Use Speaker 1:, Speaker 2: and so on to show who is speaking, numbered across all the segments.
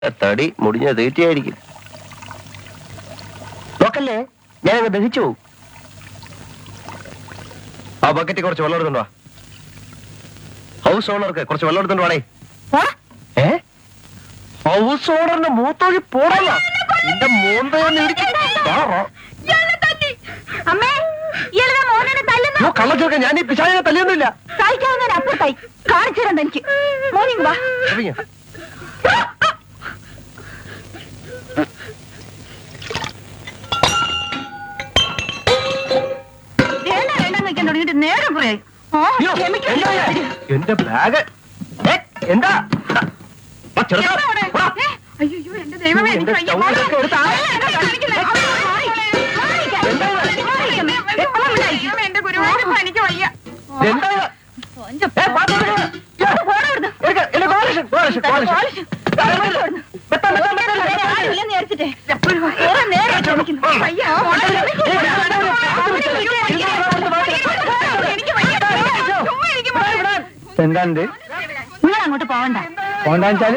Speaker 1: തടി മുടിഞ്ഞ തീറ്റയായിരിക്കും നോക്കല്ലേ ഞാനങ്ങ് ദഹിച്ചു പോകും ആ ബക്കറ്റിൽ കുറച്ച് വെള്ളം എടുത്തുണ്ടോ ഹൗസ് ഓണർക്ക് കുറച്ച് വെള്ളം എടുത്തുണ്ടോ ആണേ ഏ ഹൗസ് ഓണറിന്റെ മൂത്തൊഴി പോടല്ല എന്റെ മൂന്തയൊന്ന് ഇടിച്ച് താറോ.
Speaker 2: അമ്മേ ഇയാളുടെ മോനെ തല്ലുന്നു
Speaker 1: അയ്യോ, കള്ളച്ചോക്ക ഞാൻ ഈ പിശാചിനെ തല്ലിയൊന്നുമില്ല
Speaker 2: സഹിക്കാവുന്ന അപ്പുറത്തായി കാണിച്ചു തരണ്ട എനിക്ക് മോർണിംഗ് വാ
Speaker 1: ഇറങ്ങിയോ?
Speaker 2: വേണ്ട വേണ്ട വെക്കാൻ തുടങ്ങിയിട്ട് നേരം കുറയായി ആ,
Speaker 1: അയ്യോ,
Speaker 2: ക്ഷമിക്കണം.
Speaker 1: എന്താ ഇത്? എന്റെ ബാഗ് ഏ, എന്താ ആ, ചെറുക്കാ.
Speaker 2: എന്താ അവിടെ?
Speaker 1: വാ.
Speaker 2: ഏ, അയ്യോ, എന്റെ ദൈവമേ, എനിക്ക്
Speaker 1: എന്റെ
Speaker 2: വയ്യ.
Speaker 1: സ്റ്റൗവിലൊക്കെ എടുത്ത് ആ-
Speaker 2: അല്ല, എന്താ കാണിക്കുന്നെ? അവിടെ മാറി. മാറിക്ക.
Speaker 1: എന്താ ഇത്?
Speaker 2: മാറിക്ക. ഏ, അമ്മ ഉണ്ടായി. എന്റെ ഗുരുവായൂരപ്പ, എനിക്ക് വയ്യ.
Speaker 1: എന്താ ഇത്?
Speaker 2: കൊഞ്ചം.
Speaker 1: ഏ, പാത്ത് എടുക്ക്. ഏ,
Speaker 2: പോടാ ഇവിടുന്ന്.
Speaker 1: എടുക്ക്. എന്റെ കോളിഷൻ, കോളിഷൻ, കോളിഷൻ.
Speaker 2: കോളിഷൻ.
Speaker 1: ആ, എടുക്ക്. പെട്ടെന്ന്, പെട്ടെന്ന്, പെട്ടെന്ന്,
Speaker 2: വേറെ
Speaker 1: പെട്ടെന്ന്.
Speaker 2: ആരുമില്ലെന്ന് വിചാരിച്ചിട്ടേ. കുറെ നേരം ക്ഷമിക്കുന്നു. വയ്യ. പോടാ, ക്ഷമിക്കുന്നു.
Speaker 1: ഏ, വേണ്ട, വേണ്ട, വേണ്ട.
Speaker 2: അവിടെ ഇരിക്ക്,
Speaker 1: ഇത്
Speaker 2: ഇരിക്ക്.
Speaker 1: വേണ്ട, വേണ്ട.
Speaker 2: എനിക്ക് വയ്യ. ചുമ്മാ ഇരിക്ക് മോനെ.
Speaker 3: എന്താണ്ട്
Speaker 2: നിങ്ങൾ അങ്ങോട്ട് പോവണ്ട
Speaker 3: പോണ്ടാച്ചാല്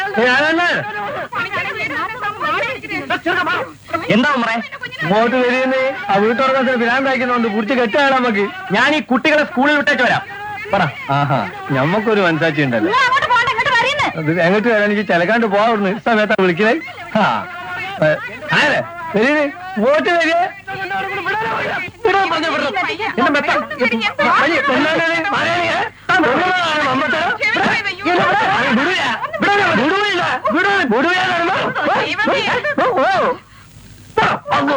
Speaker 1: എന്താ ഉമ്മറേ
Speaker 3: ഇങ്ങോട്ട് വരുന്നേ ആ വീട്ടുറക്കത്തിന് ഭ്രാന്താക്കുന്നുണ്ട് കുറിച്ച് കെട്ടാണ് നമുക്ക്
Speaker 1: ഞാൻ ഈ കുട്ടികളെ സ്കൂളിൽ വിട്ടേച്ച് വരാം പറ
Speaker 3: ആഹാ ഞമ്മക്കൊരു മനസാക്ഷി ഉണ്ടല്ലോ
Speaker 2: നിങ്ങൾ അങ്ങോട്ട് പോകണ്ട ഇങ്ങോട്ട് പറയുന്നേ
Speaker 3: അത് എങ്ങോട്ട് വരാൻ എനിക്ക് ചിലക്കാണ്ട് പോവാറുണ്ട് സമയത്താ വിളിക്കണേ ആ ഏ, ആരെ വരീന് ഇങ്ങോട്ട് വരിക
Speaker 1: വിടാൻ പറഞ്ഞ വിടണം. എന്റെ മെത്ത വഴി, പെണ്ണാണ് ഇത്. മാറിയാണ് ഞാൻ. ആ, പെണ്ണാണ് മമ്മൂട്ടി. വിടാ. ഇല്ല, വിടാ. വിടൂല. വിടൂല. വിടൂല. വിടൂ. വിടൂല എന്ന് പറഞ്ഞോ. ഓ, ഓ. അമ്മോ.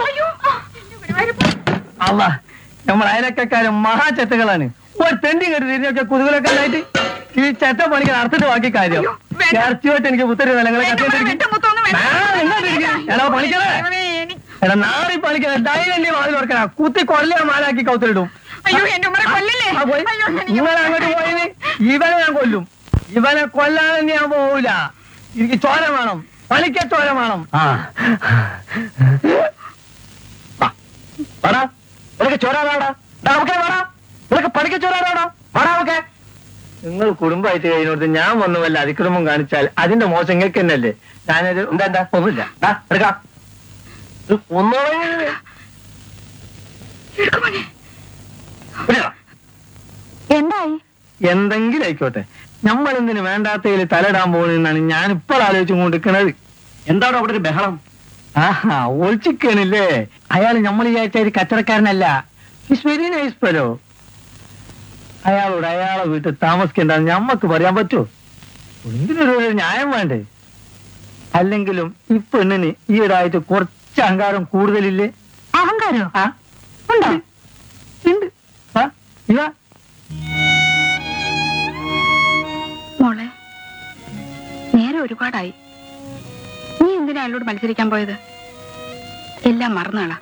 Speaker 3: അല്ല നമ്മൾ അയലക്കാരും മഹാചെത്തുകളാണ് ഒരു തെണ്ടി കെട്ടി തിരിഞ്ഞൊക്കെ കുതുകലൊക്കെ ഉണ്ടായിട്ട് ഈ ചെറ്റ പണിക്ക് നടത്തിട്ട് ബാക്കി കാര്യം ഇറച്ചിയോട്ട് എനിക്ക് പുത്തരി നിലങ്ങളെ എടാ പണിക്കണേ എടാ നാറി പണിക്കണേ ഡൈലി വാതിൽ ഓർക്കണ കുത്തി കൊല്ല മാലാക്കി കൗത്തിലിടും
Speaker 2: അയ്യോ എന്റെ ഉമ്മറെ കൊല്ലല്ലേ
Speaker 3: ആ, പോയി.
Speaker 2: അയ്യോ, എനിക്ക്
Speaker 3: നിങ്ങൾ അങ്ങോട്ട് പോയിന് ഇവനെ ഞാൻ കൊല്ലും ഇവനെ കൊല്ലാതെ ഞാൻ പോവൂല എനിക്ക് ചോര വേണം പണിക്ക ചോര വേണം
Speaker 1: വാടാ. നിനക്ക് ചോരാടാടാ നമുക്ക് വേടാ നിനക്ക് പഠിക്ക ചോരാടാടാ വാടാ നമുക്ക്
Speaker 3: നിങ്ങൾ കുടുംബമായിട്ട് കഴിഞ്ഞോട്ട് ഞാൻ വന്നു വല്ല അതിക്രമം കാണിച്ചാൽ അതിന്റെ മോശം നിങ്ങൾക്ക് തന്നെയല്ലേ ഞാനൊരു
Speaker 1: എന്താ എന്താ
Speaker 3: ഒന്നുമില്ല
Speaker 1: ദാ, എടുക്കാം ഇത് ഒന്നോളെ വിടടാ.
Speaker 2: എന്തായി
Speaker 3: എന്തെങ്കിലും ആയിക്കോട്ടെ നമ്മൾ എന്തിനു വേണ്ടാത്തതിൽ തലയിടാൻ പോകുന്നതെന്നാണ് ഞാൻ ഇപ്പോൾ ആലോചിച്ചു കൊണ്ടിരിക്കുന്നത്
Speaker 1: എന്താണ് അവിടെ ഒരു ബഹളം
Speaker 3: ആഹാ ഒളിച്ചിക്കണില്ലേ അയാൾ നമ്മൾ വിചാരിച്ച ഒരു കച്ചവടക്കാരനല്ല ഇസ് വെരി നൈസ് ഫെലോ അയാളോട് അയാളെ വീട്ടിൽ താമസിക്കേണ്ടെന്ന് ഞമ്മക്ക് പറയാൻ പറ്റുമോ എന്തിനൊരു ഒരു ന്യായം വേണ്ടേ അല്ലെങ്കിലും ഈ പെണ്ണിന് ഈയിടായിട്ട് കുറച്ച് അഹങ്കാരം കൂടുതലില്ലേ
Speaker 2: അഹങ്കാരോ
Speaker 3: ആ
Speaker 2: ഉണ്ടോ
Speaker 3: ഉണ്ട് ആ ഇവ
Speaker 4: മോളെ നേരെ ഒരുപാടായി നീ എന്തിനാ അയാളോട് മത്സരിക്കാൻ പോയത് എല്ലാം മറന്നാളാ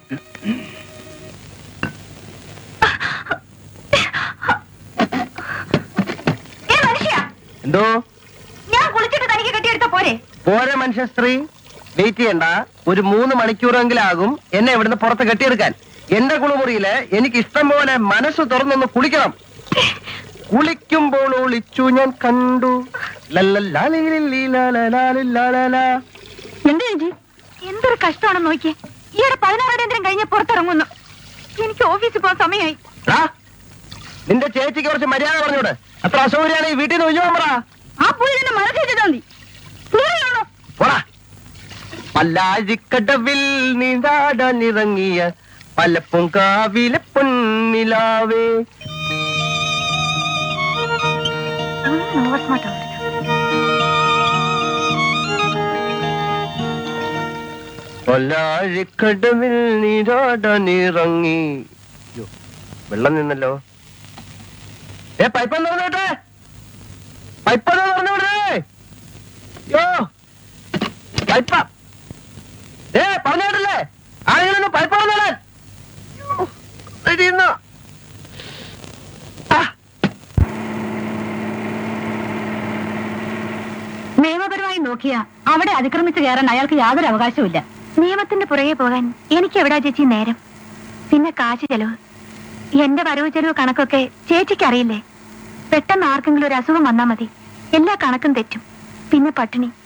Speaker 2: ഏ മനുഷ്യ
Speaker 1: എന്തോ
Speaker 2: ഞാൻ കുളിച്ചിട്ട് തനിക്ക് കെട്ടിയെടുത്ത പോരെ
Speaker 1: ഓരോ മനുഷ്യ സ്ത്രീ വെയിറ്റ് ചെയ്യണ്ട ഒരു മൂന്ന് മണിക്കൂറെങ്കിലും ആകും എന്നെ ഇവിടുന്ന് പുറത്ത് കെട്ടിയെടുക്കാൻ എന്റെ കുളിമുറിയില് എനിക്ക് ഇഷ്ടം പോലെ മനസ്സ് തുറന്നൊന്ന് കുളിക്കണം കുളിക്കുമ്പോൾ ഒളിച്ചു ഞാൻ കണ്ടു ലല്ലല്ലാലിലില്ലാലലാലില്ലാലലാ.
Speaker 2: എന്താ ചേച്ചി എന്തൊരു കഷ്ടമാണെന്ന് നോക്കിയേ ഈയിടെ പതിനാറാം കഴിഞ്ഞ് പുറത്തിറങ്ങുന്നു എനിക്ക് ഓഫീസിൽ പോകാൻ സമയമായി
Speaker 1: ടാ, നിന്റെ ചേച്ചിക്ക് കുറച്ച് മര്യാദ പറഞ്ഞോട് അത്ര അസൗകര്യാണ് ഈ വീട്ടിൽ നിന്ന് ഒഴിഞ്ഞു പറ
Speaker 2: ആ പുള്ളി തന്നെ മറച്ചു വെച്ചിട്ടാ മതി ദൂരെയാണോ?
Speaker 1: പോടാ പല്ലാഴിക്കടവിൽ നീന്താടാനിറങ്ങിയ പലപ്പും കാവിലെ പൊന്നിലാവേ
Speaker 2: ഒന്ന് over smart ആവരുത്.
Speaker 1: പല്ലാഴിക്കടവിൽ നീരാടാനിറങ്ങി യ്യോ, വെള്ളം നിന്നല്ലോ ഏ പൈപ്പ് തുറന്നോട്ടെ പൈപ്പ് തുറന്നു വിടേ യോ പൈപ്പ ഏ പറഞ്ഞോട്ടല്ലേ ആരെങ്കിലും പൈപ്പ് തുറന്നിടാൻ യ്യോ, ഇടിയുന്നു. ആ
Speaker 2: നിയമപരമായി നോക്കിയ അവിടെ അതിക്രമിച്ച് കയറാൻ അയാൾക്ക് യാതൊരു അവകാശവുമില്ല നിയമത്തിന്റെ പുറകെ പോകാൻ എനിക്ക് എവിടാ ചേച്ചി നേരം പിന്നെ കാശ് ചെലവ് എന്റെ വരവ് ചെലവ് കണക്കൊക്കെ ചേച്ചിക്ക് അറിയില്ലേ പെട്ടെന്ന് ആർക്കെങ്കിലും ഒരു അസുഖം വന്നാ മതി എല്ലാ കണക്കും തെറ്റും പിന്നെ പട്ടിണി